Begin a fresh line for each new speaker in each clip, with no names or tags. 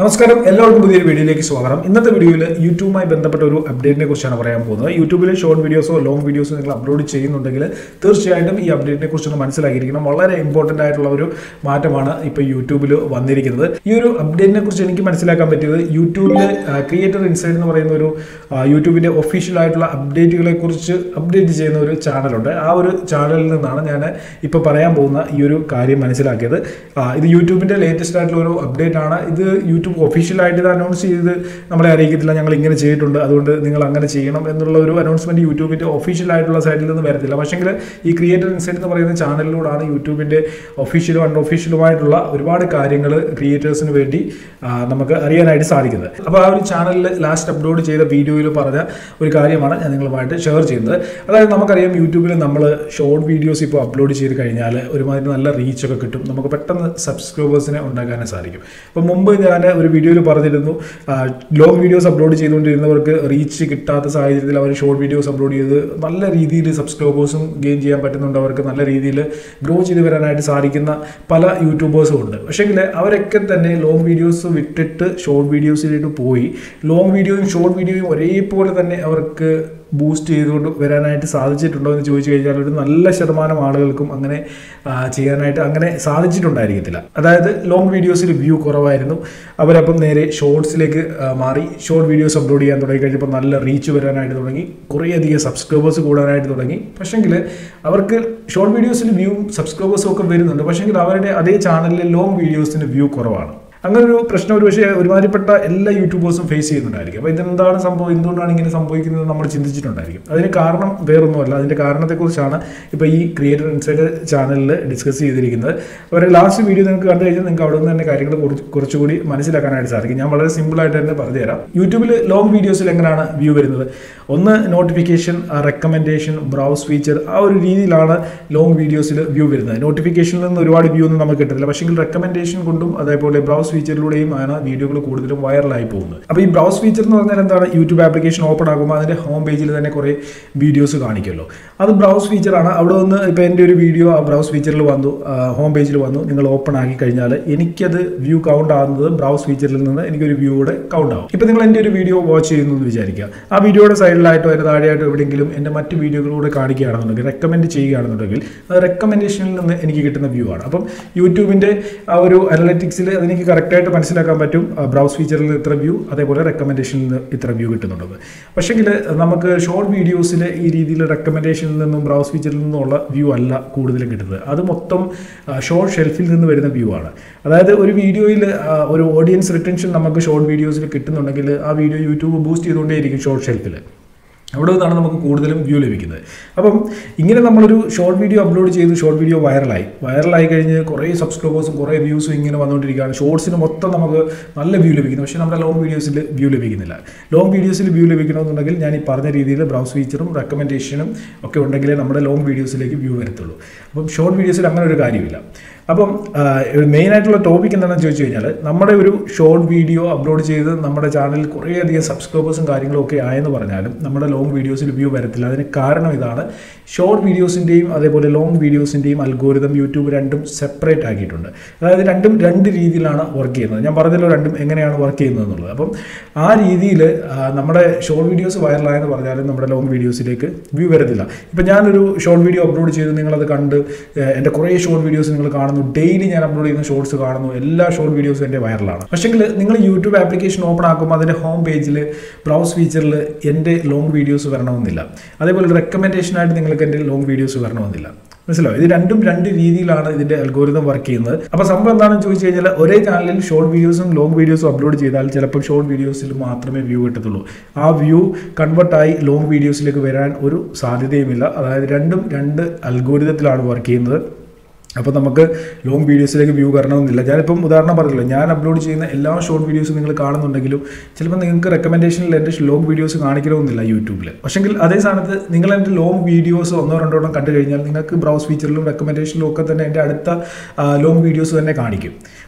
നമസ്കാരം എല്ലാവർക്കും പുതിയൊരു വീഡിയോയിലേക്ക് സ്വാഗതം ഇന്നത്തെ വീഡിയോയിൽ യൂട്യൂബുമായി ബന്ധപ്പെട്ട ഒരു അപ്ഡേറ്റിനെ കുറിച്ചാണ് പറയാൻ പോകുന്നത് യൂട്യൂബിൽ ഷോർട്ട് വീഡിയോസോ ലോങ് വീഡിയോസോ നിങ്ങൾ അപ്ലോഡ് ചെയ്യുന്നുണ്ടെങ്കിൽ തീർച്ചയായിട്ടും ഈ അപ്ഡേറ്റിനെ കുറിച്ചൊന്ന് മനസ്സിലാക്കിയിരിക്കണം വളരെ ഇമ്പോർട്ടൻ്റ് ആയിട്ടുള്ള ഒരു മാറ്റമാണ് ഇപ്പോൾ യൂട്യൂബിൽ വന്നിരിക്കുന്നത് ഈ ഒരു അപ്ഡേറ്റിനെ കുറിച്ച് എനിക്ക് മനസ്സിലാക്കാൻ പറ്റിയത് യൂട്യൂബിൽ ക്രിയേറ്റർ ഇൻസൈഡ് എന്ന് പറയുന്ന ഒരു ആ, യൂട്യൂബിൻ്റെ ഒഫീഷ്യൽ ആയിട്ടുള്ള അപ്ഡേറ്റുകളെ കുറിച്ച് അപ്ഡേറ്റ് ചെയ്യുന്ന ഒരു ചാനലുണ്ട് ആ ഒരു ചാനലിൽ നിന്നാണ് ഞാൻ ഇപ്പോൾ പറയാൻ പോകുന്ന ഈ ഒരു കാര്യം മനസ്സിലാക്കിയത് ആ, ഇത് യൂട്യൂബിൻ്റെ ലേറ്റസ്റ്റ് ആയിട്ടുള്ള ഒരു അപ്ഡേറ്റ് ആണ് ഇത് യൂട്യൂബ് ഒഫീഷ്യലായിട്ട് ഇത് അനൗൺസ് ചെയ്ത് നമ്മളെ അറിയിക്കത്തില്ല ഞങ്ങൾ ഇങ്ങനെ ചെയ്തിട്ടുണ്ട് അതുകൊണ്ട് നിങ്ങൾ അങ്ങനെ ചെയ്യണം എന്നുള്ള ഒരു അനൗൺസ്മെന്റ് യൂട്യൂബിന്റെ ഒഫീഷ്യൽ ആയിട്ടുള്ള സൈഡിൽ നിന്ന് വരത്തില്ല പക്ഷേങ്കിൽ ഈ ക്രിയേറ്റർ ഇൻസൈറ്റ് എന്ന് പറയുന്ന ചാനലിലൂടെയാണ് യൂട്യൂബിന്റെ ഒഫീഷ്യലും അൺഒഫീഷ്യലുമായിട്ടുള്ള ഒരുപാട് കാര്യങ്ങൾ ക്രിയേറ്റേഴ്സിന് വേണ്ടി ആ, നമുക്ക് അറിയാനായിട്ട് സാധിക്കുന്നത് അപ്പോൾ ആ ഒരു ചാനലിൽ ലാസ്റ്റ് അപ്ലോഡ് ചെയ്ത വീഡിയോയിൽ പറഞ്ഞ ഒരു കാര്യമാണ് ഞാൻ നിങ്ങളുമായിട്ട് ഷെയർ ചെയ്യുന്നത് അതായത് നമുക്കറിയാം യൂട്യൂബിൽ നമ്മൾ ഷോർട്ട് വീഡിയോസ് ഇപ്പോൾ അപ്ലോഡ് ചെയ്ത് കഴിഞ്ഞാൽ ഒരുമാതിരി നല്ല റീച്ചൊക്കെ കിട്ടും നമുക്ക് പെട്ടെന്ന് സബ്സ്ക്രൈബേഴ്സിനെ ഉണ്ടാക്കാനും സാധിക്കും അപ്പോൾ മുമ്പ് ഞാൻ ഒരു വീഡിയോയിൽ പറഞ്ഞിരുന്നു ലോങ് വീഡിയോസ് അപ്ലോഡ് ചെയ്തുകൊണ്ടിരുന്നവർക്ക് റീച്ച് കിട്ടാത്ത സാഹചര്യത്തിൽ അവർ ഷോർട്ട് വീഡിയോസ് അപ്ലോഡ് ചെയ്ത് നല്ല രീതിയിൽ സബ്സ്ക്രൈബേഴ്സും ഗെയിൻ ചെയ്യാൻ പറ്റുന്നുണ്ട് അവർക്ക് നല്ല രീതിയിൽ ഗ്രോ ചെയ്ത് വരാനായിട്ട് സാധിക്കുന്ന പല യൂട്യൂബേഴ്സും ഉണ്ട് പക്ഷേങ്കിൽ അവരൊക്കെ തന്നെ ലോങ് വീഡിയോസ് വിട്ടിട്ട് ഷോർട്ട് വീഡിയോസിലേക്ക് പോയി ലോങ് വീഡിയോയും ഷോർട്ട് വീഡിയോയും ഒരേപോലെ തന്നെ അവർക്ക് ബൂസ്റ്റ് ചെയ്തുകൊണ്ട് വരാനായിട്ട് സാധിച്ചിട്ടുണ്ടോ എന്ന് ചോദിച്ചു കഴിഞ്ഞാൽ ഒരു നല്ല ശതമാനം ആളുകൾക്കും അങ്ങനെ ആ, ചെയ്യാനായിട്ട് അങ്ങനെ സാധിച്ചിട്ടുണ്ടായിരിക്കത്തില്ല അതായത് ലോങ് വീഡിയോസിൽ വ്യൂ കുറവായിരുന്നു അവരപ്പം നേരെ ഷോർട്സിലേക്ക് ആ, മാറി ഷോർട്ട് വീഡിയോസ് അപ്ലോഡ് ചെയ്യാൻ തുടങ്ങി കഴിഞ്ഞപ്പോൾ നല്ല റീച്ച് വരാനായിട്ട് തുടങ്ങി കുറേയധികം സബ്സ്ക്രൈബേഴ്സ് കൂടാനായിട്ട് തുടങ്ങി പക്ഷേങ്കിൽ അവർക്ക് ഷോർട്ട് വീഡിയോസിൽ വ്യൂ സബ്സ്ക്രൈബേഴ്സും ഒക്കെ വരുന്നുണ്ട് പക്ഷേങ്കിൽ അവരുടെ അതേ ചാനലിലെ ലോങ് വീഡിയോസിന് വ്യൂ കുറവാണ് അങ്ങനെ ഒരു പ്രശ്നം ഒരു പക്ഷേ ഒരുമാതിരിപ്പെട്ട എല്ലാ യൂട്യൂബേഴ്സും ഫേസ് ചെയ്യുന്നുണ്ടായിരിക്കും അപ്പോൾ ഇതെന്താണ് സംഭവം എന്തുകൊണ്ടാണ് ഇങ്ങനെ സംഭവിക്കുന്നത് നമ്മൾ ചിന്തിച്ചിട്ടുണ്ടായിരിക്കും അതിന് കാരണം വേറൊന്നുമല്ല അതിൻ്റെ കാരണത്തെക്കുറിച്ചാണ് ഇപ്പോൾ ഈ ക്രിയേറ്റർ ഇൻസൈഡ് ചാനലിൽ ഡിസ്കസ് ചെയ്തിരിക്കുന്നത് അവരുടെ ലാസ്റ്റ് വീഡിയോ നിങ്ങൾക്ക് കണ്ടു കഴിഞ്ഞാൽ നിങ്ങൾക്ക് അവിടെ നിന്ന് തന്നെ കാര്യങ്ങൾ കുറച്ച് കുറച്ചുകൂടി മനസ്സിലാക്കാനായിട്ട് സാധിക്കും ഞാൻ വളരെ സിമ്പിളായിട്ട് തന്നെ പറഞ്ഞുതരാം യൂട്യൂബിൽ ലോങ് വീഡിയോസിൽ എങ്ങനെയാണ് വ്യൂ വരുന്നത് ഒന്ന് നോട്ടിഫിക്കേഷൻ റെക്കമെൻഡേഷൻ ബ്രൗസ് ഫീച്ചർ ആ ഒരു രീതിയിലാണ് ലോങ് വീഡിയോസിൽ വ്യൂ വരുന്നത് നോട്ടിഫിക്കേഷനിൽ നിന്ന് ഒരുപാട് വ്യൂ ഒന്നും നമുക്ക് കിട്ടില്ല പക്ഷേ റെക്കമെൻഡേഷൻ കൊണ്ടും അതേപോലെ ബ്രൗസ് ഫീച്ചറിലൂടെയും ആണ് വീഡിയോകൾ കൂടുതലും വൈറലായി പോകുന്നത് അപ്പോൾ ഈ ബ്രൗസ് ഫീച്ചർ എന്ന് പറഞ്ഞാൽ എന്താണ് യൂട്യൂബ് ആപ്ലിക്കേഷൻ ഓപ്പൺ ആകുമ്പോൾ അതിൻ്റെ ഹോം പേജിൽ തന്നെ കുറേ വീഡിയോസ് കാണിക്കുമല്ലോ അത് ബ്രൗസ് ഫീച്ചറാണ് അവിടെ നിന്ന് ഇപ്പോൾ എൻ്റെ ഒരു വീഡിയോ ആ ബ്രൗസ് ഫീച്ചറിൽ വന്നു ഹോം പേജിൽ വന്നു നിങ്ങൾ ഓപ്പൺ ആക്കി കഴിഞ്ഞാൽ എനിക്കത് വ്യൂ കൗണ്ട് ആകുന്നത് ബ്രൗസ് ഫീച്ചറിൽ നിന്ന് എനിക്കൊരു വ്യൂ കൂടെ കൗണ്ട് ആവും ഇപ്പോൾ നിങ്ങൾ എൻ്റെ ഒരു വീഡിയോ വാച്ച് ചെയ്യുന്നു എന്ന് വിചാരിക്കുക ആ വീഡിയോയുടെ സൈഡിലായിട്ടോ അതിൻ്റെ താഴെയായിട്ടോ എവിടെയെങ്കിലും എൻ്റെ മറ്റ് വീഡിയോകളിലൂടെ കാണിക്കുകയാണെന്നുണ്ടെങ്കിൽ റെക്കമെൻഡ് ചെയ്യുകയാണെന്നുണ്ടെങ്കിൽ അത് റെക്കമെൻഡേഷനിൽ നിന്ന് എനിക്ക് കിട്ടുന്ന വ്യൂ ആണ് അപ്പം യൂട്യൂബിൻ്റെ ആ ഒരു അനലറ്റിക്സിൽ അതെനിക്ക് കറക്റ്റായിട്ട് മനസ്സിലാക്കാൻ പറ്റും ബ്രൗസ് ഫീച്ചറിൽ ഇത്ര വ്യൂ അതേപോലെ റെക്കമെൻഡേഷനിൽ നിന്ന് ഇത്ര വ്യൂ കിട്ടുന്നുള്ളത് പക്ഷേങ്കിൽ നമുക്ക് ഷോർട്ട് വീഡിയോസിൽ ഈ രീതിയിൽ റെക്കമെൻഡേഷനിൽ നിന്നും ബ്രൗസ് ഫീച്ചറിൽ നിന്നുള്ള വ്യൂ അല്ല കൂടുതലും കിട്ടുന്നത് അത് മൊത്തം ഷോർട്ട് ഷെൽഫിൽ നിന്ന് വരുന്ന വ്യൂ ആണ് അതായത് ഒരു വീഡിയോയിൽ ഒരു ഓഡിയൻസ് റിട്ടൻഷൻ നമുക്ക് ഷോർട്ട് വീഡിയോസിൽ കിട്ടുന്നുണ്ടെങ്കിൽ ആ വീഡിയോ യൂട്യൂബ് ബൂസ്റ്റ് ചെയ്തുകൊണ്ടേയിരിക്കും ഷോർട്ട് ഷെൽഫിൽ അവിടെ നിന്നാണ് നമുക്ക് കൂടുതലും വ്യൂ ലഭിക്കുന്നത് അപ്പം ഇങ്ങനെ നമ്മളൊരു ഷോർട്ട് വീഡിയോ അപ്ലോഡ് ചെയ്ത് ഷോർട്ട് വീഡിയോ വൈറലായി വൈറലായി കഴിഞ്ഞ് കുറേ സബ്സ്ക്രൈബേഴ്സും കുറേ വ്യൂസും ഇങ്ങനെ വന്നുകൊണ്ടിരിക്കുകയാണ് ഷോർട്സിന് മൊത്തം നമുക്ക് നല്ല വ്യൂ ലഭിക്കുന്നു പക്ഷേ നമ്മുടെ ലോങ് വീഡിയോസിൽ വ്യൂ ലഭിക്കുന്നില്ല ലോങ് വീഡിയോസിൽ വ്യൂ ലഭിക്കണമെന്നുണ്ടെങ്കിൽ ഞാൻ ഈ പറഞ്ഞ രീതിയിൽ ബ്രൗസ് ഫീച്ചറും റെക്കമെൻഡേഷനും ഒക്കെ ഉണ്ടെങ്കിലേ നമ്മുടെ ലോങ് വീഡിയോസിലേക്ക് വ്യൂ വരത്തുള്ളൂ അപ്പം ഷോർട്ട് വീഡിയോസിൽ അങ്ങനെ ഒരു കാര്യമില്ല അപ്പം മെയിൻ ആയിട്ടുള്ള ടോപ്പിക് എന്താണെന്ന് ചോദിച്ചു കഴിഞ്ഞാൽ നമ്മുടെ ഒരു ഷോർട്ട് വീഡിയോ അപ്ലോഡ് ചെയ്ത് നമ്മുടെ ചാനലിൽ കുറേയധികം സബ്സ്ക്രൈബേഴ്സും കാര്യങ്ങളും ഒക്കെ ആയെന്ന് പറഞ്ഞാലും നമ്മുടെ ലോങ് വീഡിയോസിൽ വ്യൂ വരത്തില്ല അതിന് കാരണം ഇതാണ് ഷോർട്ട് വീഡിയോസിൻ്റെയും അതേപോലെ ലോങ് വീഡിയോസിൻ്റെയും അൽഗോരിതം യൂട്യൂബ് രണ്ടും സെപ്പറേറ്റ് ആക്കിയിട്ടുണ്ട് അതായത് രണ്ടും രണ്ട് രീതിയിലാണ് വർക്ക് ചെയ്യുന്നത് ഞാൻ പറഞ്ഞല്ലോ രണ്ടും എങ്ങനെയാണ് വർക്ക് ചെയ്യുന്നത് എന്നുള്ളത് അപ്പം ആ രീതിയിൽ നമ്മുടെ ഷോർട്ട് വീഡിയോസ് വൈറലായെന്ന് പറഞ്ഞാലും നമ്മുടെ ലോങ് വീഡിയോസിലേക്ക് വ്യൂ വരത്തില്ല ഇപ്പം ഞാനൊരു ഷോർട്ട് വീഡിയോ അപ്ലോഡ് ചെയ്ത് നിങ്ങളത് കണ്ട് ഏഹ്, എൻ്റെ കുറേ ഷോർട്ട് വീഡിയോസ് നിങ്ങൾ കാണുന്നു ഡെയിലി ഞാൻ അപ്ലോഡ് ചെയ്യുന്ന ഷോർട്സ് കാണുന്നു എല്ലാ ഷോർട്ട് വീഡിയോസും എൻ്റെ വൈറലാണ് പക്ഷേങ്കിൽ നിങ്ങൾ യൂട്യൂബ് ആപ്ലിക്കേഷൻ ഓപ്പൺ ആക്കുമ്പോൾ അതിൻ്റെ ഹോം പേജിൽ ബ്രൗസ് ഫീച്ചറിൽ എൻ്റെ ലോങ് വീഡിയോസ് വരണമെന്നില്ല അതേപോലെ റെക്കമെൻഡേഷനായിട്ട് നിങ്ങൾക്ക് എൻ്റെ ലോങ് വീഡിയോസ് വരണമെന്നില്ല മനസ്സിലാവും ഇത് രണ്ടും രണ്ട് രീതിയിലാണ് ഇതിന്റെ അൽഗോരിതം വർക്ക് ചെയ്യുന്നത് അപ്പോൾ സംഭവം എന്താണെന്ന് ചോദിച്ചു കഴിഞ്ഞാൽ ഒരേ ചാനലിൽ ഷോർട്ട് വീഡിയോസും ലോങ് വീഡിയോസും അപ്ലോഡ് ചെയ്താൽ ചിലപ്പോൾ ഷോർട്ട് വീഡിയോസിൽ മാത്രമേ വ്യൂ കിട്ടത്തുള്ളൂ ആ വ്യൂ കൺവേർട്ടായി ലോങ് വീഡിയോസിലേക്ക് വരാൻ ഒരു സാധ്യതയുമില്ല അതായത് രണ്ടും രണ്ട് അൽഗോരിതത്തിലാണ് വർക്ക് ചെയ്യുന്നത് അപ്പോൾ നമുക്ക് ലോങ് വീഡിയോസിലേക്ക് വ്യൂ വരണമെന്നില്ല ഞാനിപ്പം ഉദാഹരണം പറഞ്ഞല്ലോ ഞാൻ അപ്ലോഡ് ചെയ്യുന്ന എല്ലാ ഷോർട്ട് വീഡിയോസും നിങ്ങൾ കാണുന്നുണ്ടെങ്കിലും ചിലപ്പോൾ നിങ്ങൾക്ക് റെക്കമെൻഡേഷനിൽ എൻ്റെ ലോങ് വീഡിയോസ് കാണിക്കണമെന്നില്ല യൂട്യൂബിൽ പക്ഷെങ്കിൽ അതേ സ്ഥാനത്ത് നിങ്ങൾ എൻ്റെ ലോങ് വീഡിയോസ് ഒന്നോ രണ്ടോ എണ്ണം കണ്ടു കഴിഞ്ഞാൽ നിങ്ങൾക്ക് ബ്രൗസ് ഫീച്ചറിലും റെക്കമെൻഡേഷനിലും ഒക്കെ തന്നെ എൻ്റെ അടുത്ത ലോങ് വീഡിയോസ് തന്നെ കാണിക്കും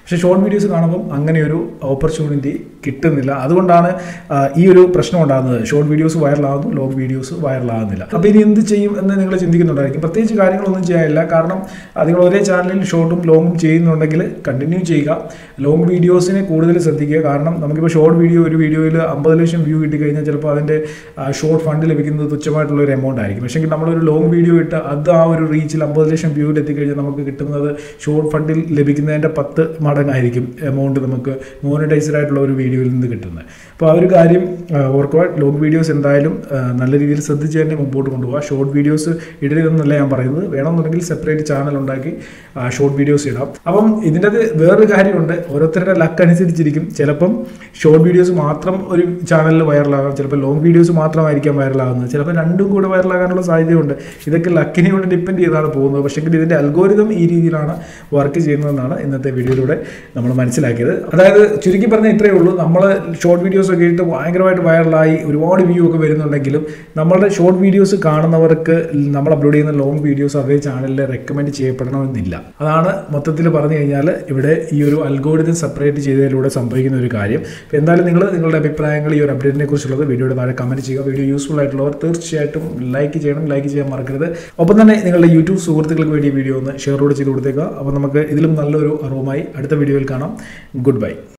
പക്ഷേ ഷോർട്ട് വീഡിയോസ് കാണുമ്പോൾ അങ്ങനെ ഒരു ഓപ്പർച്യൂണിറ്റി കിട്ടുന്നില്ല അതുകൊണ്ടാണ് ആ, ഈ ഒരു പ്രശ്നം ഉണ്ടാകുന്നത് ഷോർട്ട് വീഡിയോസ് വൈറലാകുന്നു ലോങ് വീഡിയോസ് വൈറലാകുന്നില്ല അപ്പോൾ ഇനി എന്ത് ചെയ്യും എന്ന് നിങ്ങൾ ചിന്തിക്കുന്നുണ്ടായിരിക്കും പ്രത്യേകിച്ച് കാര്യങ്ങളൊന്നും ചെയ്യാനില്ല കാരണം ആ, നിങ്ങൾ ഒരേ ചാനലിൽ ഷോർട്ടും ലോങ്ങും ചെയ്യുന്നുണ്ടെങ്കിൽ കണ്ടിന്യൂ ചെയ്യുക ലോങ് വീഡിയോസിനെ കൂടുതൽ ശ്രദ്ധിക്കുക കാരണം നമുക്കിപ്പോൾ ഷോർട്ട് വീഡിയോ ഒരു വീഡിയോയിൽ അമ്പത് ലക്ഷം വ്യൂ കിട്ടിക്കഴിഞ്ഞാൽ ചിലപ്പോൾ അതിൻ്റെ ഷോർട്ട് ഫണ്ട് ലഭിക്കുന്നത് തുച്ഛമായിട്ടുള്ള ഒരു എമൗണ്ട് ആയിരിക്കും പക്ഷേ നമ്മളൊരു ലോങ് വീഡിയോ ഇട്ട് അത് ആ ഒരു റീച്ചിൽ അമ്പത് ലക്ഷം വ്യൂവിൽ എത്തിക്കഴിഞ്ഞാൽ നമുക്ക് കിട്ടുന്നത് ഷോർട്ട് ഫണ്ടിൽ ലഭിക്കുന്നതിൻ്റെ പത്ത് മടങ്ങായിരിക്കും എമൗണ്ട് നമുക്ക് മോണിറ്റൈസ്ഡ് ആയിട്ടുള്ള ഒരു വീഡിയോയിൽ നിന്ന് കിട്ടുന്നത് അപ്പോൾ ആ ഒരു കാര്യം ആ, ഓർക്കുക ലോങ് വീഡിയോസ് എന്തായാലും ആ, നല്ല രീതിയിൽ ശ്രദ്ധിച്ച് തന്നെ മുമ്പോട്ട് കൊണ്ടുപോകുക ഷോർട്ട് വീഡിയോസ് ഇടരുതെന്നല്ല ഞാൻ പറയുന്നത് വേണമെന്നുണ്ടെങ്കിൽ സെപ്പറേറ്റ് ചാനൽ ഉണ്ടാക്കി ഷോർട്ട് വീഡിയോസ് ഇടാം അപ്പം ഇതിൻ്റെ അത് വേറൊരു കാര്യമുണ്ട് ഓരോരുത്തരുടെ ലക്ക് അനുസരിച്ചിരിക്കും ചിലപ്പം ഷോർട്ട് വീഡിയോസ് മാത്രം ഒരു ചാനലിൽ വൈറലാകാം ചിലപ്പോൾ ലോങ് വീഡിയോസ് മാത്രമായിരിക്കാം വൈറലാകുന്നത് ചിലപ്പോൾ രണ്ടും കൂടെ വൈറലാകാനുള്ള സാധ്യതയുണ്ട് ഇതൊക്കെ ലക്കിനെ കൊണ്ട് ഡിപ്പെൻഡ് ചെയ്താണ് പോകുന്നത് പക്ഷേ ഇതിൻ്റെ അൽഗോരിതം ഈ രീതിയിലാണ് വർക്ക് ചെയ്യുന്നതെന്നാണ് ഇന്നത്തെ വീഡിയോയിലൂടെ നമ്മൾ മനസ്സിലാക്കിയത് അതായത് ചുരുക്കി പറഞ്ഞാൽ ഇത്രയേ ഉള്ളൂ നമ്മൾ ഷോർട്ട് വീഡിയോസ് ഒക്കെ ഇട്ട് ഭയങ്കരമായിട്ട് വൈറലായി ഒരുപാട് വ്യൂ ഒക്കെ വരുന്നുണ്ടെങ്കിലും നമ്മളുടെ ഷോർട്ട് വീഡിയോസ് കാണുന്നവർക്ക് നമ്മൾ അപ്ലോഡ് ചെയ്യുന്ന ലോങ് വീഡിയോസ് അതേ ചാനലിൽ റെക്കമെൻഡ് ചെയ്യപ്പെടണമെന്നില്ല അതാണ് മൊത്തത്തിൽ പറഞ്ഞു കഴിഞ്ഞാൽ ഇവിടെ ഈ ഒരു അൽഗോരിതം സെപ്പറേറ്റ് ചെയ്തതിലൂടെ സംഭവിക്കുന്ന ഒരു കാര്യം അപ്പോൾ എന്തായാലും നിങ്ങൾ നിങ്ങളുടെ അഭിപ്രായങ്ങൾ ഈ ഒരു അപ്ഡേറ്റിനെ കുറിച്ചുള്ളത് വീഡിയോയുടെ താഴെ കമൻറ്റ് ചെയ്യുക വീഡിയോ യൂസ്ഫുൾ ആയിട്ടുള്ളവർ തീർച്ചയായിട്ടും ലൈക്ക് ചെയ്യണം ലൈക്ക് ചെയ്യാൻ മറക്കരുത് ഒപ്പം തന്നെ നിങ്ങളുടെ യൂട്യൂബ് സുഹൃത്തുക്കൾക്ക് വേണ്ടി ഈ വീഡിയോ ഒന്ന് ഷെയർ കൂടെ ചെയ്ത് കൊടുത്തേക്കുക അപ്പോൾ നമുക്ക് ഇതിലും നല്ലൊരു അറിവുമായി അടുത്ത വീഡിയോയിൽ കാണാം ഗുഡ് ബൈ